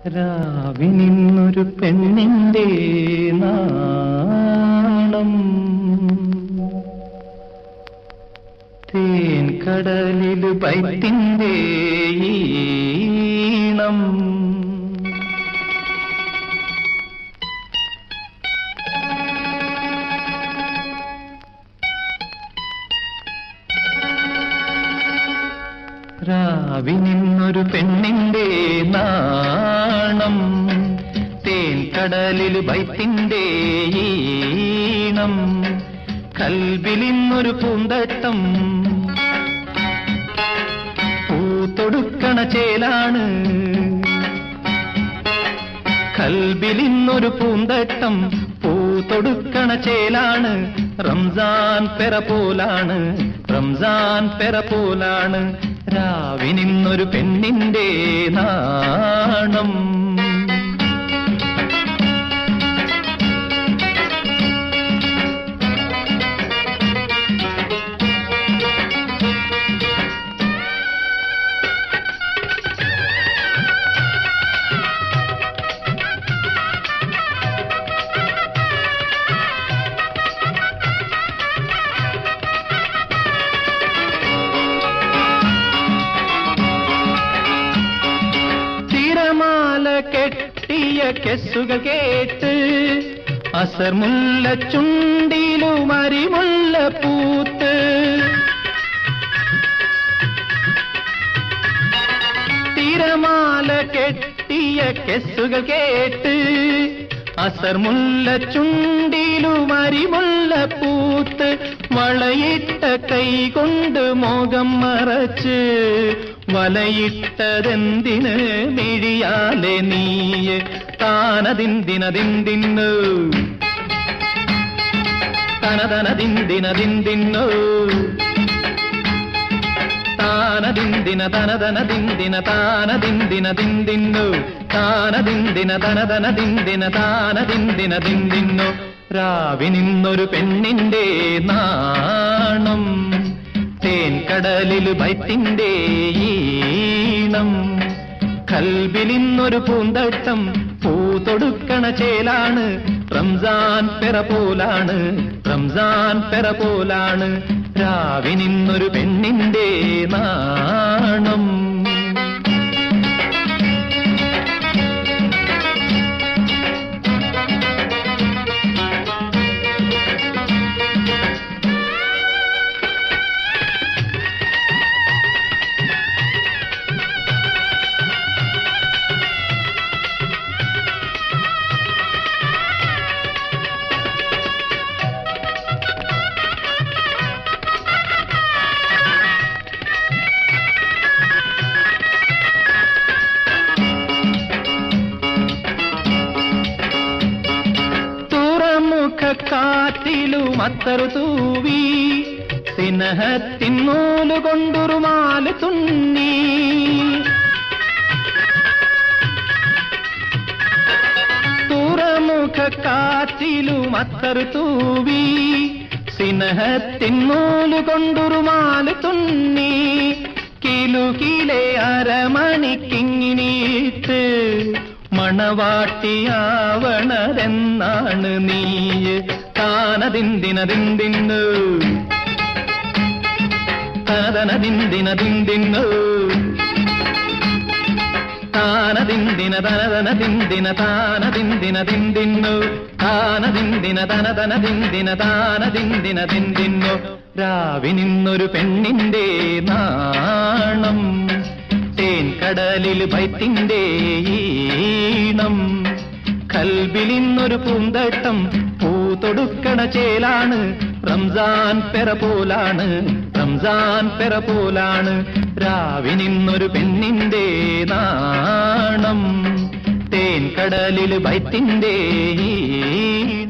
രാവിനിന്നൊരു പെണ്ണിന്റെ നാണം തേൻ കടലിൽ ബൈത്തിന്റെ ഈണം രാവിനിന്നൊരു പെണ്ണിന്റെ നാണം തേൻ കടലിൽ ബൈത്തിന്റെ ഈണം കൽബിലിന്നൊരു പൂന്തട്ടം പൂത്തൊടുക്കണ ചേലാണ് കൽബിലിന്നൊരു പൂന്തട്ടം പൂത്തൊടുക്കണ ചേലാണ് റംസാൻ പെറ പോലാണ് റംസാൻ പെറ പോലാണ് രാവിനിന്നൊരു പെണ്ണിന്റെ നാണം തിരമാല കെട്ടിയ കെസ്സുകൾ കേട്ട് അസർ മുല്ല ചുണ്ടിലും അരിമുല്ല പൂത്ത് തിരമാല കെട്ടിയ കെസ്സുകൾ കേട്ട് അസർ മുല്ല ചുണ്ടിലും അരിമുല്ല പൂത്ത് വളയിട്ട കൈ കൊണ്ട് മോകം മറച്ച് വലയിട്ടതെന്തിന് മിഴിയാലെ നീയെ താനതിന്തിനതിന്തിന്നു തനതനതിന്തിനതിന്തിന്നു താനതിന്തിന തനതനതിന്തിന താനതിന്തിനതിന്തിന്നു താനതിന്തിന തനതനതിന്തിന താനതിന്തിനതിന്തിന്നു രാവിനിന്നൊരു പെണ്ണിന്റെ നാണം തേൻ കടലിൽ ബൈത്തിന്റെ ഈണം കൽബിലിന്നൊരു പൂന്തട്ടം പൂതൊടുക്കണ ചേലാണ് റംസാൻ പെറ പോലാണ് റംസാൻ പെറ പോലാണ് രാവിനിന്നൊരു പെണ്ണിന്റെ നാണം തുറമുഖ കാറ്റിലും അത്തറു തൂവി സിനഹത്തിൻ നൂലുകൊണ്ടുറുമാല് തുന്നി തുറമുഖ കാറ്റിലും അത്തറു തൂവി സിനഹത്തിൻ നൂലുകൊണ്ടുറുമാല് തുന്നി കിലുകിലെ അരമണിക്കിങ്ങിനീട്ട് മണവാട്ടിയാവണതെന്നാണ് നീയ് താനതിന്തിനതിന്തിന്നു തനതനതിന്തിനതിന്തിന്നു താനതിന്തിന തനതനതിന്തിന താനതിന്തിനതിന്തിന്നു താനതിന്തിന തനതനതിന്തിന താനതിന്തിനതിന്തിന്നു രാവിനിന്നൊരു പെണ്ണിന്റെ നാണം തേൻ കടലിൽ ബൈത്തിന്റെ ഈണം കൽബിലിന്നൊരു പൂന്തട്ടം പൂതൊടുക്കണ ചേലാണ് റംസാൻ പെറ പോലാണ് റംസാൻ പെറ പോലാണ് രാവിനിന്നൊരു പെണ്ണിന്റെ നാണം തേൻ കടലിൽ ബൈത്തിന്റെ ഈണം